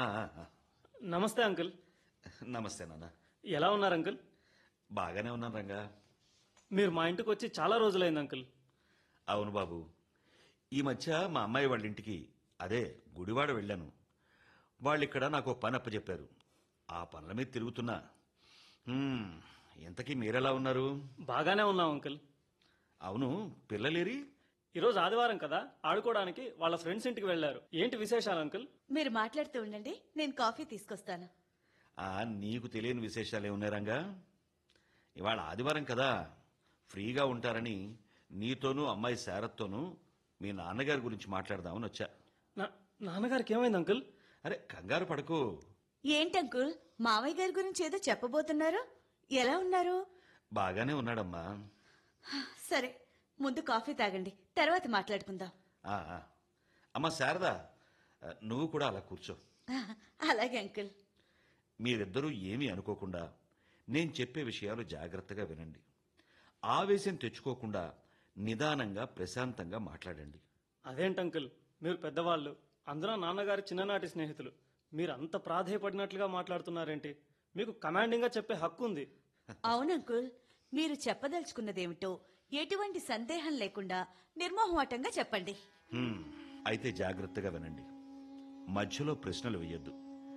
ఆ, ఆ, ఆ. నమస్తే అంకుల్ నమస్తే నాన్న ఎలా ఉన్నారు అంకుల్ బాగానే ఉన్నాను రంగా మీరు మా ఇంటికి వచ్చి చాలా రోజులైంది అంకుల్ అవును బాబు ఈ మధ్య మా అమ్మాయి వాళ్ళ ఇంటికి అదే గుడివాడ వెళ్ళాను వాళ్ళు ఇక్కడ నాకు ఒక పని అప్పచెప్పారు ఆ పనుల మీద తిరుగుతున్నా హ్మ్, ఇంతకీ మీరెలా ఉన్నారు బాగానే ఉన్నాం అంకుల్ అవును పిల్లలేరి ఈరోజు ఆదివారం కదా ఆడుకోవడానికి వాళ్ళ ఫ్రెండ్స్ ఇంటికి వెళ్ళారు ఏంటి విశేషాలు అంకుల్ మీరు మాట్లాడుతూ ఉండండి నేను కాఫీ తీసుకొస్తాను ఆ నీకు తెలియని విశేషాలు ఏమున్నాయి రంగా ఇవాళ ఆదివారం కదా ఫ్రీగా ఉంటారని నీతోనూ అమ్మాయి శారత్తోనూ మీ నాన్నగారి గురించి మాట్లాడదామని వచ్చా నా- నాన్నగారికి ఏమైంది అంకుల్ అరే కంగారు పడకు ఏంటంకుల్ మావయ్య గారి గురించి ఏదో చెప్పబోతున్నారు ఎలా ఉన్నారు బాగానే ఉన్నాడమ్మా సరే ముందు కాఫీ తాగండి తర్వాత మాట్లాడుకుందాం ఆ, ఆ. అమ్మా శారదా ఆ, నువ్వు కూడా అలా కూర్చో అలాగే అంకుల్ మీరిద్దరూ ఏమీ అనుకోకుండా నేను చెప్పే విషయాలు జాగ్రత్తగా వినండి ఆవేశం తెచ్చుకోకుండా నిదానంగా ప్రశాంతంగా మాట్లాడండి అదేంటి అంకుల్ మీరు పెద్దవాళ్ళు అందులో నాన్నగారి చిన్ననాటి స్నేహితులు మీరు అంత ప్రాధేయపడినట్లుగా మాట్లాడుతున్నారేంటి మీకు కమాండింగ్ గా చెప్పే హక్కు ఉంది అవును అంకుల్ మీరు చెప్పదలుచుకున్నదేమిటో ఎటువంటి సందేహం లేకుండా నిర్మోహమాటంగా చెప్పండి హ్మ్, అయితే జాగ్రత్తగా వినండి మధ్యలో ప్రశ్నలు వేయొద్దు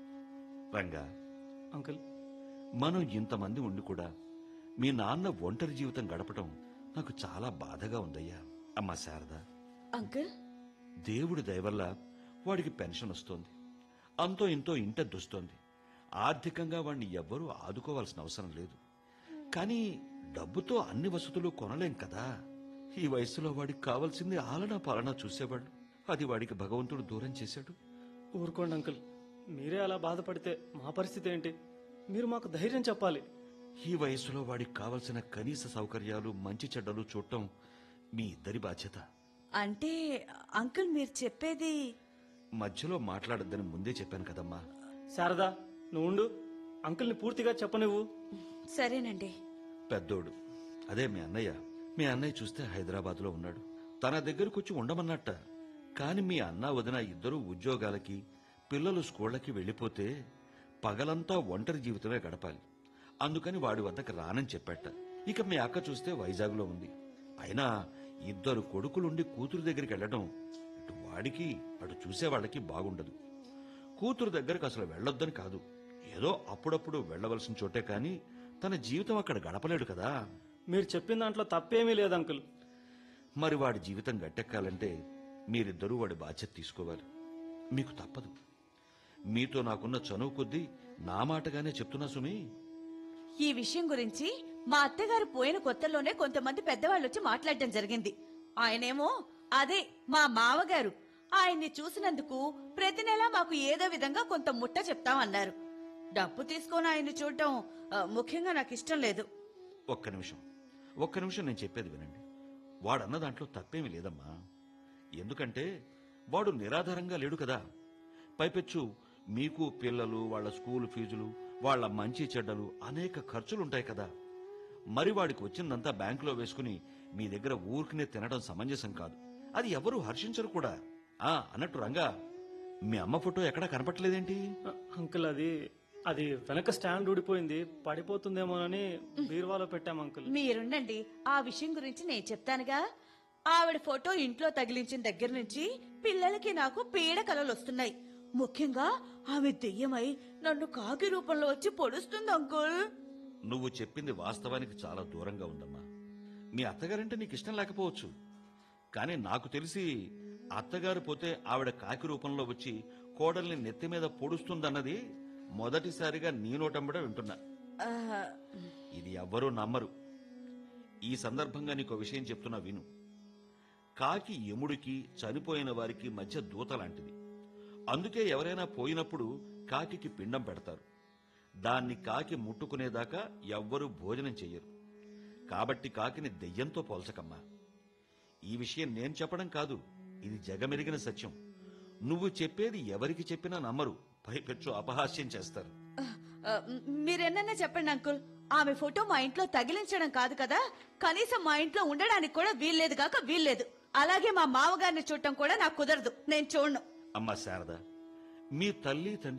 రంగా అంకుల్ మనం ఇంతమంది ఉండి కూడా మీ నాన్న ఒంటరి జీవితం గడపటం నాకు చాలా బాధగా ఉందయ్యా అమ్మా శారదా అంకుల్ దేవుడి దయవల్ల వాడికి పెన్షన్ వస్తోంది అంతో ఇంతో ఇంట దొస్తోంది ఆర్థికంగా వాడిని ఎవ్వరూ ఆదుకోవాల్సిన అవసరం లేదు కానీ డబ్బుతో అన్ని వసతులు కొనలేం కదా ఈ వయసులో వాడికి కావాల్సింది ఆలనా పాలనా చూసేవాడు అది వాడికి భగవంతుడు దూరం చేశాడు ఊరుకోండి అంకుల్ మీరే అలా బాధపడితే మా పరిస్థితి ఏంటి మీరు మాకు ధైర్యం చెప్పాలి ఈ వయసులో వాడికి కావలసిన కనీస సౌకర్యాలు మంచి చెడ్డలు చూడటం మీ ఇద్దరి బాధ్యత అంటే అంకుల్ మీరు చెప్పేది మధ్యలో మాట్లాడొద్దని ముందే చెప్పాను కదమ్మా శారదా నువ్వు ఉండు అంకుల్ని పూర్తిగా చెప్పనివ్వు సరేనండి పెద్దోడు అదే మీ అన్నయ్య మీ అన్నయ్య చూస్తే హైదరాబాద్లో ఉన్నాడు తన దగ్గరకు వచ్చి ఉండమన్నట్ట కాని మీ అన్న వదిన ఇద్దరూ ఉద్యోగాలకి పిల్లలు స్కూళ్ళకి వెళ్ళిపోతే పగలంతా ఒంటరి జీవితమే గడపాలి అందుకని వాడి వద్దకు రానని చెప్పాట ఇక మీ అక్క చూస్తే వైజాగ్లో ఉంది అయినా ఇద్దరు కొడుకులుండి కూతురు దగ్గరికి వెళ్ళడం ఇటు వాడికి అటు చూసే వాళ్ళకి బాగుండదు కూతురు దగ్గరకు అసలు వెళ్ళొద్దని కాదు ఏదో అప్పుడప్పుడు వెళ్ళవలసిన చోటే కాని తన జీవితం అక్కడ గడపలేడు కదా మీరు చెప్పిన దాంట్లో తప్పేమీ లేదు అంకుల్ మరి వాడి జీవితం గట్టెక్కాలంటే మీరిద్దరూ వాడి బాధ్యత తీసుకోవాలి మీకు తప్పదు మీతో నాకున్న చనువు కొద్దీ నా మాటగానే చెప్తున్నా సుమి ఈ విషయం గురించి మా అత్తగారు పోయిన కొత్తలోనే కొంతమంది పెద్దవాళ్ళు వచ్చి మాట్లాడడం జరిగింది ఆయనేమో అదే మా మావగారు ఆయన్ని చూసినందుకు ప్రతి నెల మాకు ఏదో విధంగా కొంత ముట్ట చెప్తామన్నారు డబ్బు తీసుకొని ఆయన్ని చూడటం ఆ, ముఖ్యంగా నాకు ఇష్టం లేదు ఒక్క నిమిషం ఒక్క నిమిషం నేను చెప్పేది వినండి వాడన్న దాంట్లో తప్పేమీ లేదమ్మా ఎందుకంటే వాడు నిరాధారంగా లేడు కదా పైపెచ్చు మీకు పిల్లలు వాళ్ళ స్కూల్ ఫీజులు వాళ్ళ మంచి చెడ్డలు అనేక ఖర్చులుంటాయి కదా మరి వాడికి వచ్చిందంతా బ్యాంకులో వేసుకుని మీ దగ్గర ఊరికినే తినడం సమంజసం కాదు అది ఎవరూ హర్షించరు కూడా ఆ అన్నట్టు రంగా మీ అమ్మ ఫోటో ఎక్కడా కనపట్లేదేంటి అ- అంకుల్ అది అది వెనక స్టాండ్ ఊడిపోయింది పడిపోతుందేమోనని బీరువాలో పెట్టాం అంకుల్ మీరుండండి ఆ విషయం గురించి నేను చెప్తానుగా ఆవిడ ఫోటో ఇంట్లో తగిలించిన దగ్గర నుంచి పిల్లలకి నాకు పీడ కలలు వస్తున్నాయి ముఖ్యంగా ఆమె దెయ్యమై నన్ను కాకి రూపంలో వచ్చి పొడుస్తుంది అంకుల్ నువ్వు చెప్పింది వాస్తవానికి చాలా దూరంగా ఉందమ్మా మీ అత్తగారంటే నీకు ఇష్టం లేకపోవచ్చు కానీ నాకు తెలిసి అత్తగారు పోతే ఆవిడ కాకి రూపంలో వచ్చి కోడల్ని నెత్తి మీద పొడుస్తుందన్నది మొదటిసారిగా నీ నోటంబడ వింటున్నా ఆ, ఇది ఎవ్వరూ నమ్మరు ఈ సందర్భంగా నీకు విషయం చెప్తున్నా విను కాకి ఎముడికి చనిపోయిన వారికి మధ్య దూత లాంటిది అందుకే ఎవరైనా పోయినప్పుడు కాకికి పిండం పెడతారు దాన్ని కాకి ముట్టుకునేదాకా ఎవ్వరూ భోజనం చెయ్యరు కాబట్టి కాకిని దెయ్యంతో పోల్చకమ్మా ఈ విషయం నేను చెప్పడం కాదు ఇది జగమెరిగిన సత్యం నువ్వు చెప్పేది ఎవరికి చెప్పినా నమ్మరు పైపెచ్చు అపహాస్యం చేస్తారు ఆ, మీరెన్నన్నా చెప్పండి అంకుల్ ఆమె ఫోటో మా ఇంట్లో తగిలించడం కాదు కదా కనీసం మా ఇంట్లో ఉండడానికి కూడా వీల్లేదు కాక వీల్లేదు అలాగే మా మామగారిని చూడటం కూడా నాకు కుదరదు నేను చూడను అమ్మా శారద మీ తల్లి తండ్రి